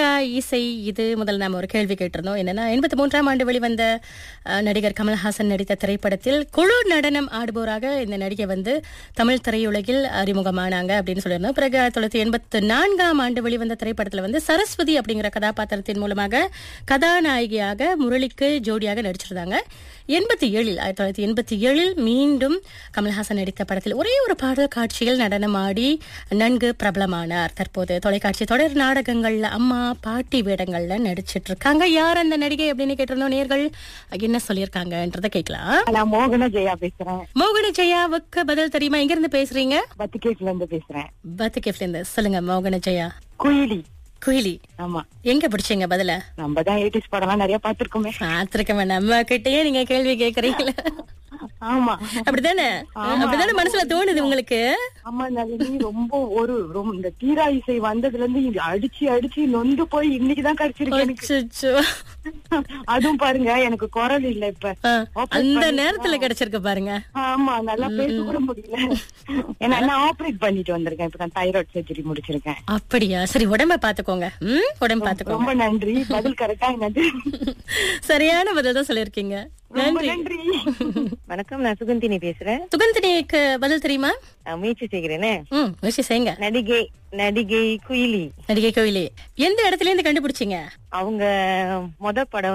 பிரகா இசை இது முதல் நாம ஒரு கேள்வி கேட்டிருந்தோம் என்னன்னா எண்பத்தி மூன்றாம் ஆண்டு வெளிவந்த அஹ், நடிகர் கமல்ஹாசன் நடித்த திரைப்படத்தில் குழு நடனம் ஆடுபவராக இந்த நடிகை வந்து தமிழ் திரையுலகில் அறிமுகமானாங்க அப்படின்னு சொல்லியிருந்தோம் பிறகு ஆயிரத்தி தொள்ளாயிரத்தி எண்பத்தி நான்காம் ஆண்டு வெளிவந்த திரைப்படத்தில் வந்து சரஸ்வதி அப்படிங்கிற கதாபாத்திரத்தின் மூலமாக கதாநாயகியாக முரளிக்கு ஜோடியாக நடிச்சிருந்தாங்க எண்பத்தி ஏழில் ஆயிரத்தி தொள்ளாயிரத்தி எண்பத்தி ஏழில் மீண்டும் கமல்ஹாசன் நடித்த படத்தில் ஒரே ஒரு பாடல் காட்சியில் நடனமாடி நன்கு பிரபலமானார் தற்போது தொலைக்காட்சி தொடர் நாடகங்கள்ல அம்மா பாட்டி வேடங்கள்ல நடிச்சிட்டு இருக்காங்க யார் அந்த நடிகை அப்படின்னு கேட்டிருந்தோம் நேர்கள் என்ன சொல்லியிருக்காங்கன்றத கேட்கலாம் நான் மோகன ஜெயா பேசுறேன் மோகன ஜெயாவுக்கு பதில் தெரியுமா எங்க இருந்து பேசுறீங்க பத்திகேட்ல இருந்து பேசுறேன் பத்துகேஃப்ல இருந்து சொல்லுங்க மோகன ஜெயா குயிலி குயிலி ஆமா எங்க பிடிச்சீங்க பதில நம்ம தான் எயிட்டிஸ் படம்லாம் நிறைய பாத்துருக்கோமே பாத்திருக்க நம்ம கிட்டயே நீங்க கேள்வி கேக்குறீங்களா ஆமா அப்படிதானே அப்படிதானே மனசுல தோணுது உங்களுக்கு ஆமா நளினி ரொம்ப ஒரு ரொம்ப இந்த தீரா இசை வந்ததுல இருந்து இது அடிச்சு அடிச்சு நொந்து போய் இன்னைக்குதான் கிடைச்சிருக்கு எனக்கு அச்சச்சோ. அதுவும் பாருங்க எனக்கு குரல் இல்ல இப்ப ஆ, Operate அந்த பண்ணி- நேரத்துல கிடைச்சிருக்கு பாருங்க ஆமா நல்லா பேச கூட முடியல ஏன்னா நான் ஆபரேட் பண்ணிட்டு வந்திருக்கேன் இப்ப நான் தைராய்டு சர்ஜரி முடிச்சிருக்கேன் அப்படியா சரி உடம்ப பாத்துக்கோங்க ம் உடம்பு பாத்துக்கோங்க ரொம்ப நன்றி பதில் கரெக்டா என்னது சரியான பதில் தான் சொல்லிருக்கீங்க ரொம்ப நன்றி நன்றி வணக்கம் நான் சுகந்தினி பேசுறேன் சுகந்தினிக்கு பதில் தெரியுமா நான் முயற்சி செய்கிறேனே ம் முயற்சி செய்யுங்க நடிகை நடிகை குயிலி நடிகை கோயிலே எந்த இடத்துல இருந்து கண்டுபிடிச்சீங்க அவங்க மொத படம்